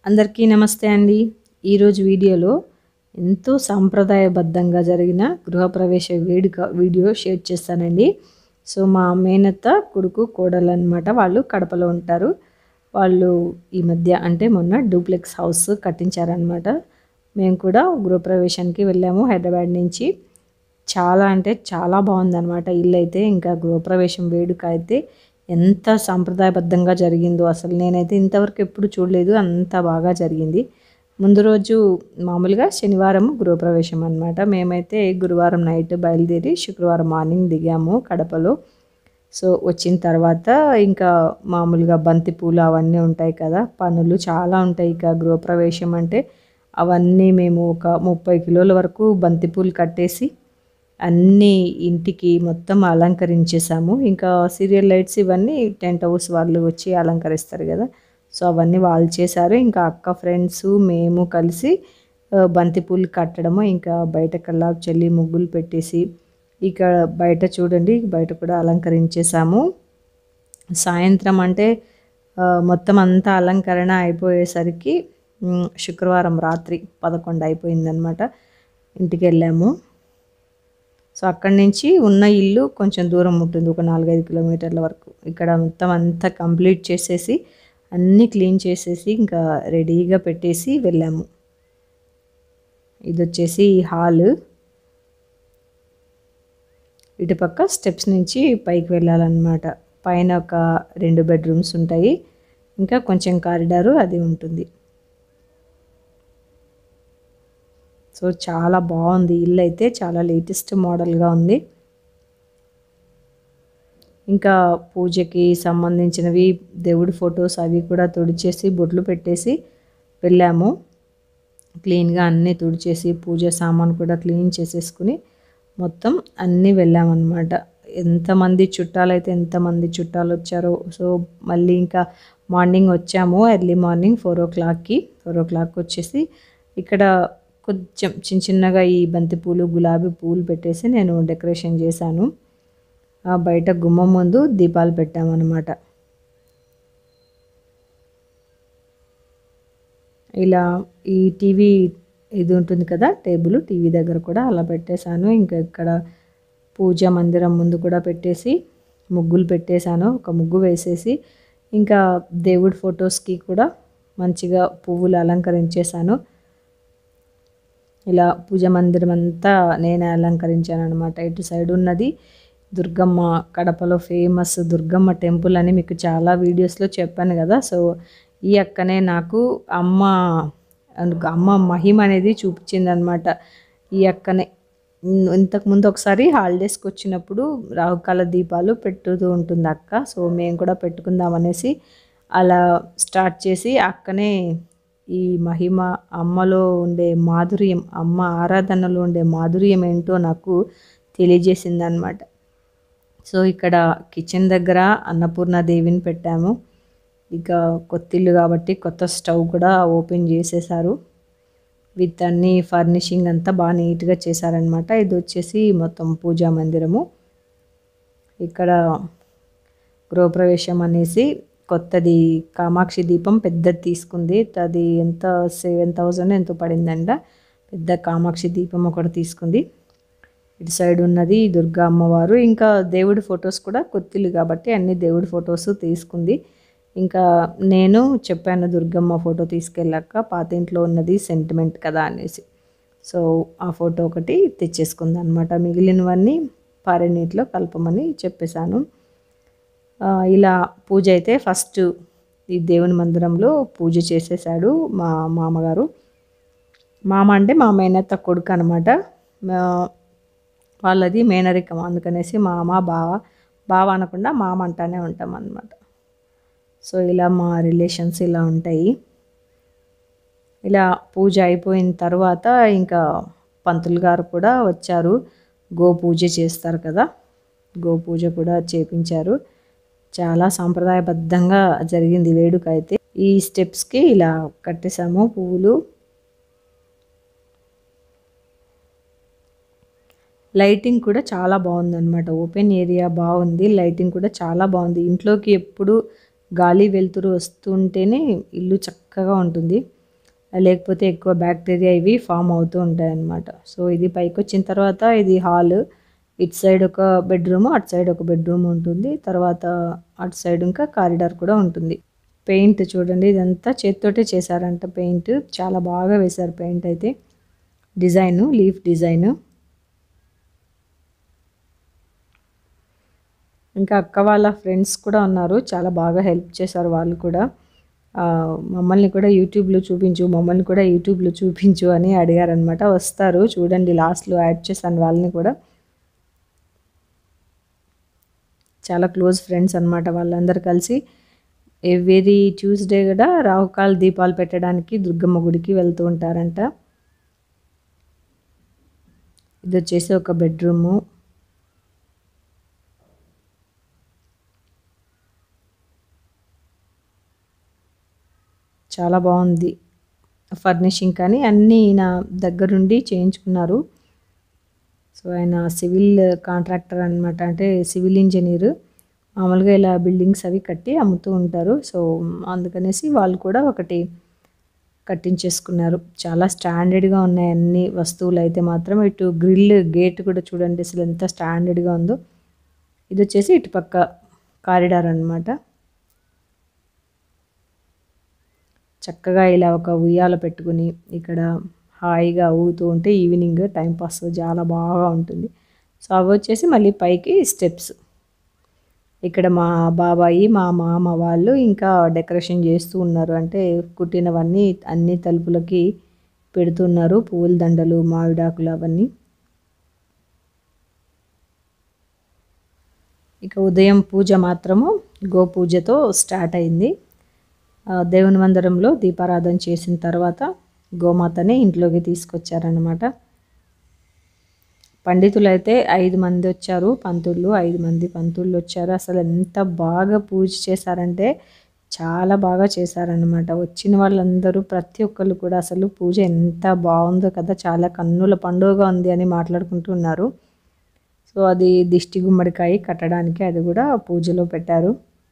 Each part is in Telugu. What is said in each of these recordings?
అందరికీ నమస్తే అండి ఈరోజు వీడియోలో ఎంతో సాంప్రదాయబద్ధంగా జరిగిన గృహప్రవేశ వేడుక వీడియో షేర్ చేస్తానండి సో మా మేనత్త కొడుకు కోడలు అనమాట వాళ్ళు కడపలో ఉంటారు వాళ్ళు ఈ మధ్య అంటే మొన్న డూప్లెక్స్ హౌస్ కట్టించారనమాట మేము కూడా గృహప్రవేశానికి వెళ్ళాము హైదరాబాద్ నుంచి చాలా అంటే చాలా బాగుందన్నమాట ఇల్లు అయితే ఇంకా గృహప్రవేశం వేడుక అయితే ఎంత సాంప్రదాయబద్ధంగా జరిగిందో అసలు నేనైతే ఇంతవరకు ఎప్పుడు చూడలేదు అంత బాగా జరిగింది ముందు రోజు మామూలుగా శనివారం గృహప్రవేశం అనమాట మేమైతే గురువారం నైట్ బయలుదేరి శుక్రవారం మార్నింగ్ దిగాము కడపలో సో వచ్చిన తర్వాత ఇంకా మామూలుగా బంతి పూలు అవన్నీ ఉంటాయి కదా పనులు చాలా ఉంటాయి ఇక గృహప్రవేశం అంటే అవన్నీ మేము ఒక ముప్పై కిలోల వరకు బంతి పూలు కట్టేసి అన్నీ ఇంటికి మొత్తం అలంకరించేసాము ఇంకా సీరియల్ లైట్స్ ఇవన్నీ టెంట్ హౌస్ వాళ్ళు వచ్చి అలంకరిస్తారు కదా సో అవన్నీ వాళ్ళు చేశారు ఇంకా అక్క ఫ్రెండ్స్ మేము కలిసి ఆ, బంతిపూలు కట్టడము ఇంకా బయట కల్లాపు చల్లి ముగ్గులు పెట్టేసి ఇక బయట చూడండి బయట కూడా అలంకరించేసాము సాయంత్రం అంటే ఆ, మొత్తం అంతా అలంకరణ అయిపోయేసరికి ఉమ్, శుక్రవారం రాత్రి పదకొండు అయిపోయిందనమాట ఇంటికి వెళ్ళాము సో అక్కడి నుంచి ఉన్న ఇల్లు కొంచెం దూరం ఉంటుంది ఒక నాలుగైదు కిలోమీటర్ల వరకు ఇక్కడ మొత్తం అంతా కంప్లీట్ చేసేసి అన్నీ క్లీన్ చేసేసి ఇంకా రెడీగా పెట్టేసి వెళ్ళాము ఇది వచ్చేసి హాల్ ఇటుపక్క స్టెప్స్ నుంచి పైకి వెళ్ళాలన్నమాట పైన ఒక రెండు బెడ్రూమ్స్ ఉంటాయి ఇంకా కొంచెం కారిడారు అది ఉంటుంది సో చాలా బాగుంది ఇల్లు అయితే చాలా లేటెస్ట్ మోడల్గా ఉంది ఇంకా పూజకి సంబంధించినవి దేవుడి ఫొటోస్ అవి కూడా తుడిచేసి బొట్లు పెట్టేసి వెళ్ళాము క్లీన్గా అన్నీ తుడిచేసి పూజ సామాన్ కూడా క్లీన్ చేసేసుకుని మొత్తం అన్నీ వెళ్ళామన్నమాట ఎంతమంది చుట్టాలు అయితే ఎంతమంది చుట్టాలు వచ్చారో సో మళ్ళీ ఇంకా మార్నింగ్ వచ్చాము ఎర్లీ మార్నింగ్ ఫోర్ ఓ క్లాక్కి ఫోర్ ఓ క్లాక్ వచ్చేసి ఇక్కడ కొంచెం చిన్న చిన్నగా ఈ బంతి పూలు గులాబీ పూలు పెట్టేసి నేను డెకరేషన్ చేశాను ఆ బయట గుమ్మం ముందు దీపాలు పెట్టామన్నమాట ఇలా ఈ టీవీ ఇది ఉంటుంది కదా టేబుల్ టీవీ దగ్గర కూడా అలా పెట్టేశాను ఇంకా ఇక్కడ పూజ మందిరం ముందు కూడా పెట్టేసి ముగ్గులు పెట్టేశాను ఒక ముగ్గు వేసేసి ఇంకా దేవుడి ఫొటోస్కి కూడా మంచిగా పువ్వులు అలంకరించేశాను ఇలా పూజ మందిరం అంతా నేనే అలంకరించాను అనమాట ఇటు సైడ్ ఉన్నది దుర్గమ్మ కడపలో ఫేమస్ దుర్గమ్మ టెంపుల్ అని మీకు చాలా వీడియోస్లో చెప్పాను కదా సో ఈ అక్కనే నాకు అమ్మ అందుకు అమ్మ మహిమ అనేది చూపించింది అనమాట ఈ అక్కనే ఉమ్, ఇంతకుముందు ఒకసారి హాలిడేస్కి వచ్చినప్పుడు రాహుకాల దీపాలు పెట్టుతూ ఉంటుంది అక్క సో మేము కూడా పెట్టుకుందాం అనేసి అలా స్టార్ట్ చేసి అక్కనే ఈ మహిమ అమ్మలో ఉండే మాధుర్యం అమ్మ ఆరాధనలో ఉండే మాధుర్యం ఏంటో నాకు తెలియజేసింది అనమాట సో ఇక్కడ కిచెన్ దగ్గర అన్నపూర్ణ దేవిని పెట్టాము ఇక కొత్త ఇల్లు కాబట్టి కొత్త స్టవ్ కూడా ఓపెన్ చేసేసారు విత్ అన్ని ఫర్నిషింగ్ అంతా బాగా నీట్గా చేశారనమాట ఇది వచ్చేసి మొత్తం పూజా మందిరము ఇక్కడ గృహప్రవేశం అనేసి కొత్తది కామాక్షి దీపం పెద్దది తీసుకుంది అది ఎంత సెవెన్ థౌజండ్ ఎంతో పడిందంట పెద్ద కామాక్షి దీపం ఒకటి తీసుకుంది ఇటు సైడ్ ఉన్నది దుర్గా అమ్మవారు ఇంకా దేవుడి ఫొటోస్ కూడా కొత్తిల్లు కాబట్టి అన్ని దేవుడి ఫొటోస్ తీసుకుంది ఇంకా నేను చెప్పాను దుర్గమ్మ ఫోటో తీసుకెళ్ళాక పాత ఇంట్లో ఉన్నది సెంటిమెంట్ కదా అనేసి సో ఆ ఫోటో ఒకటి తెచ్చేసుకుంది అనమాట మిగిలినవన్నీ పారే నీటిలో కలపమని చెప్పేశాను ఆ, ఇలా పూజ అయితే ఫస్ట్ ఈ దేవుని మందిరంలో పూజ చేసేసాడు మా మామగారు మామ అంటే మా మేనత్త కొడుకు అనమాట వాళ్ళది మేనరికం అందుకనేసి మామ బావ బావ అనకుండా మామ అంటానే ఉంటాం అనమాట సో ఇలా మా రిలేషన్స్ ఇలా ఉంటాయి ఇలా పూజ అయిపోయిన తర్వాత ఇంకా పంతులు గారు కూడా వచ్చారు గో పూజ చేస్తారు కదా గో పూజ కూడా చేపించారు చాలా సాంప్రదాయబద్ధంగా జరిగింది వేడుక అయితే ఈ స్టెప్స్కి ఇలా కట్టేసాము పువ్వులు లైటింగ్ కూడా చాలా బాగుందన్నమాట ఓపెన్ ఏరియా బాగుంది లైటింగ్ కూడా చాలా బాగుంది ఇంట్లోకి ఎప్పుడు గాలి వెలుతురు వస్తుంటేనే ఇల్లు చక్కగా ఉంటుంది లేకపోతే ఎక్కువ బ్యాక్టీరియా ఇవి ఫామ్ అవుతూ ఉంటాయి అన్నమాట సో ఇది పైకి వచ్చిన తర్వాత ఇది హాల్ ఇటు సైడ్ ఒక బెడ్రూమ్ అటు సైడ్ ఒక బెడ్రూమ్ ఉంటుంది తర్వాత అటు సైడ్ ఇంకా కారిడార్ కూడా ఉంటుంది పెయింట్ చూడండి ఇదంతా చేత్తోటే చేశారంట పెయింట్ చాలా బాగా వేశారు పెయింట్ అయితే డిజైన్ లీఫ్ డిజైన్ ఇంకా అక్క వాళ్ళ ఫ్రెండ్స్ కూడా ఉన్నారు చాలా బాగా హెల్ప్ చేశారు వాళ్ళు కూడా ఆ, మమ్మల్ని కూడా యూట్యూబ్లో చూపించు మమ్మల్ని కూడా యూట్యూబ్లో చూపించు అని అడిగారనమాట వస్తారు చూడండి లాస్ట్లో యాడ్ చేశాను వాళ్ళని కూడా చాలా క్లోజ్ ఫ్రెండ్స్ అన్నమాట వాళ్ళందరూ కలిసి ఎవ్రీ ట్యూస్డే కూడా రాహుకాల దీపాలు పెట్టడానికి దుర్గమ్మ గుడికి వెళ్తూ ఉంటారంట ఇది వచ్చేసి ఒక బెడ్రూము చాలా బాగుంది ఫర్నిషింగ్ కానీ అన్నీ ఈయన దగ్గరుండి చేయించుకున్నారు సో ఆయన సివిల్ కాంట్రాక్టర్ అనమాట అంటే సివిల్ ఇంజనీర్ మామూలుగా ఇలా బిల్డింగ్స్ అవి కట్టి అమ్ముతూ ఉంటారు సో అందుకనేసి వాళ్ళు కూడా ఒకటి కట్టించేసుకున్నారు చాలా స్టాండర్డ్గా ఉన్నాయి అన్ని వస్తువులు అయితే మాత్రం ఇటు గ్రిల్ గేట్ కూడా చూడండి అసలు ఎంత స్టాండర్డ్గా ఉందో ఇది వచ్చేసి ఇటు పక్క కారిడార్ అన్నమాట చక్కగా ఇలా ఒక ఉయ్యాల పెట్టుకుని ఇక్కడ హాయిగా ఊగుతూ ఉంటే ఈవినింగ్ టైం పాస్ చాలా బాగా ఉంటుంది సో అవి వచ్చేసి మళ్ళీ పైకి స్టెప్స్ ఇక్కడ మా బాబాయి మా మామ వాళ్ళు ఇంకా డెకరేషన్ చేస్తూ ఉన్నారు అంటే కుట్టినవన్నీ అన్ని తలుపులకి పెడుతున్నారు పువ్వుల దండలు మామిడాకులు అవన్నీ ఇక ఉదయం పూజ మాత్రము గోపూజతో స్టార్ట్ అయింది ఆ, దేవుని మందిరంలో దీపారాధన చేసిన తర్వాత గోమాతని ఇంట్లోకి తీసుకొచ్చారనమాట పండితులు అయితే ఐదు మంది వచ్చారు పంతుళ్ళు ఐదు మంది పంతుళ్ళు వచ్చారు అసలు ఎంత బాగా పూజ చేశారంటే చాలా బాగా చేశారనమాట వచ్చిన వాళ్ళందరూ ప్రతి ఒక్కళ్ళు కూడా అసలు పూజ ఎంత బాగుందో కదా చాలా కన్నుల పండుగగా ఉంది అని మాట్లాడుకుంటున్నారు సో అది దిష్టి గుమ్మడికాయ కట్టడానికి అది కూడా పూజలో పెట్టారు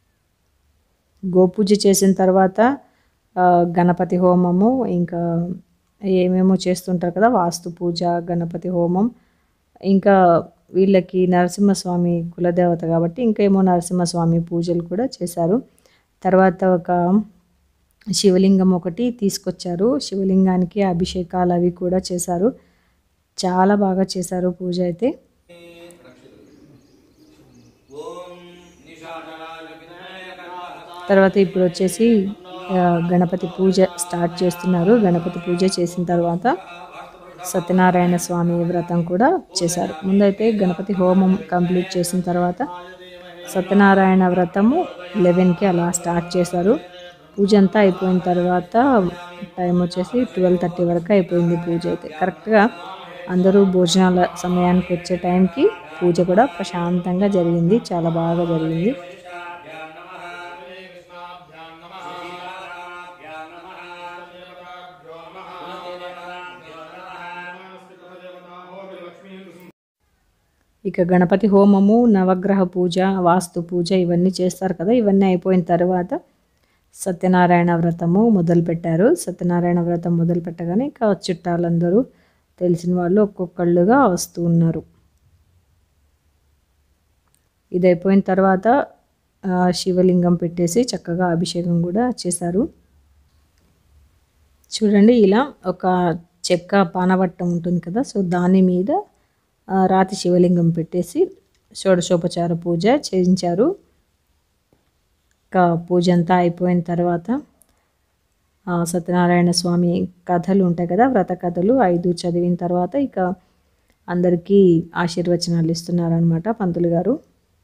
గోపూజ చేసిన తర్వాత ఆ, గణపతి హోమము ఇంకా ఏమేమో చేస్తుంటారు కదా వాస్తు పూజ గణపతి హోమం ఇంకా వీళ్ళకి నరసింహస్వామి కులదేవత కాబట్టి ఇంకా ఏమో నరసింహస్వామి పూజలు కూడా చేశారు తర్వాత ఒక శివలింగం ఒకటి తీసుకొచ్చారు శివలింగానికి అభిషేకాలు అవి కూడా చేశారు చాలా బాగా చేశారు పూజ అయితే తర్వాత ఇప్పుడు వచ్చేసి ఆ, గణపతి పూజ స్టార్ట్ చేస్తున్నారు గణపతి పూజ చేసిన తర్వాత సత్యనారాయణ స్వామి వ్రతం కూడా చేశారు ముందైతే గణపతి హోమం కంప్లీట్ చేసిన తర్వాత సత్యనారాయణ వ్రతము లెవెన్కి అలా స్టార్ట్ చేశారు పూజ అంతా అయిపోయిన తర్వాత టైం వచ్చేసి ట్వెల్వ్ థర్టీ వరకు అయిపోయింది పూజ అయితే కరెక్ట్గా అందరూ భోజనాల సమయానికి వచ్చే టైంకి పూజ కూడా ప్రశాంతంగా జరిగింది చాలా బాగా జరిగింది ఇక గణపతి హోమము నవగ్రహ పూజ వాస్తు పూజ ఇవన్నీ చేస్తారు కదా ఇవన్నీ అయిపోయిన తర్వాత సత్యనారాయణ వ్రతము మొదలు పెట్టారు సత్యనారాయణ వ్రతం మొదలు పెట్టగానే ఇక చుట్టాలందరూ తెలిసిన వాళ్ళు ఒక్కొక్కళ్ళుగా వస్తూ ఉన్నారు ఇది అయిపోయిన తర్వాత ఆ, శివలింగం పెట్టేసి చక్కగా అభిషేకం కూడా చేశారు చూడండి ఇలా ఒక చెక్క పానవట్టం ఉంటుంది కదా సో దాని మీద ఆ, రాతి శివలింగం పెట్టేసి షోడశోపచార పూజ చేయించారు ఇంకా పూజ అంతా అయిపోయిన తర్వాత ఆ, సత్యనారాయణ స్వామి కథలు ఉంటాయి కదా వ్రత కథలు ఐదు చదివిన తర్వాత ఇక అందరికీ ఆశీర్వచనాలు ఇస్తున్నారనమాట పంతులు గారు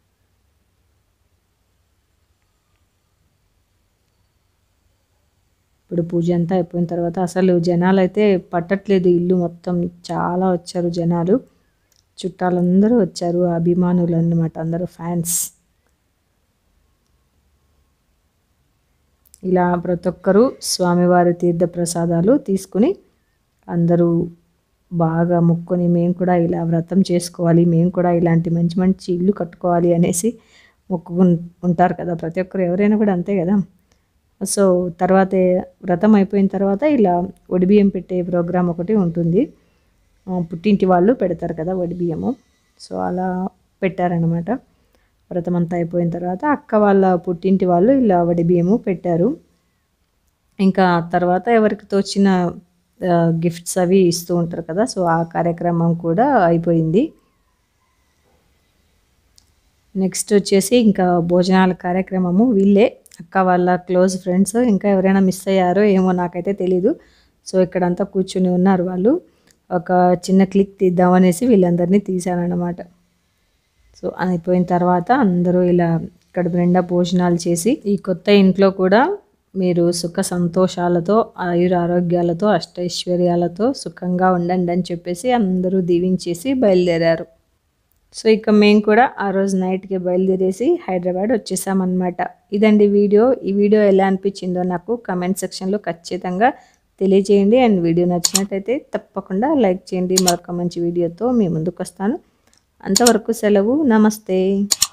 ఇప్పుడు పూజ అంతా అయిపోయిన తర్వాత అసలు జనాలు అయితే పట్టట్లేదు ఇల్లు మొత్తం చాలా వచ్చారు జనాలు చుట్టాలందరూ వచ్చారు అభిమానులు అన్నమాట అందరూ ఫ్యాన్స్ ఇలా ప్రతి ఒక్కరూ స్వామివారి తీర్థ ప్రసాదాలు తీసుకుని అందరూ బాగా మొక్కుని మేము కూడా ఇలా వ్రతం చేసుకోవాలి మేము కూడా ఇలాంటి మంచి మంచి ఇల్లు కట్టుకోవాలి అనేసి మొక్కుకు ఉంటారు కదా ప్రతి ఒక్కరు ఎవరైనా కూడా అంతే కదా సో తర్వాత వ్రతం అయిపోయిన తర్వాత ఇలా ఒడిబియ్యం పెట్టే ప్రోగ్రాం ఒకటి ఉంటుంది ఆ, పుట్టింటి వాళ్ళు పెడతారు కదా వడిబియ్యము సో అలా పెట్టారనమాట వ్రతం అంతా అయిపోయిన తర్వాత అక్క వాళ్ళ పుట్టింటి వాళ్ళు ఇలా వడిబియ్యము పెట్టారు ఇంకా తర్వాత ఎవరికి తోచిన గిఫ్ట్స్ అవి ఇస్తూ ఉంటారు కదా సో ఆ కార్యక్రమం కూడా అయిపోయింది నెక్స్ట్ వచ్చేసి ఇంకా భోజనాల కార్యక్రమము వీళ్ళే అక్క వాళ్ళ క్లోజ్ ఫ్రెండ్స్ ఇంకా ఎవరైనా మిస్ అయ్యారో ఏమో నాకైతే తెలీదు సో ఇక్కడంతా కూర్చుని ఉన్నారు వాళ్ళు ఒక చిన్న క్లిక్ తీద్దామనేసి వీళ్ళందరినీ తీశానన్నమాట సో అయిపోయిన తర్వాత అందరూ ఇలా కడుపు నిండా భోజనాలు చేసి ఈ కొత్త ఇంట్లో కూడా మీరు సుఖ సంతోషాలతో ఆయుర ఆరోగ్యాలతో అష్టైశ్వర్యాలతో సుఖంగా ఉండండి అని చెప్పేసి అందరూ దీవించేసి బయలుదేరారు సో ఇక మేము కూడా ఆ రోజు నైట్కి బయలుదేరేసి హైదరాబాద్ వచ్చేసామన్నమాట ఇదండి వీడియో ఈ వీడియో ఎలా అనిపించిందో నాకు కమెంట్ సెక్షన్లో ఖచ్చితంగా తెలియజేయండి అండ్ వీడియో నచ్చినట్టయితే తప్పకుండా లైక్ చేయండి మరొక మంచి వీడియోతో మీ ముందుకు వస్తాను అంతవరకు సెలవు నమస్తే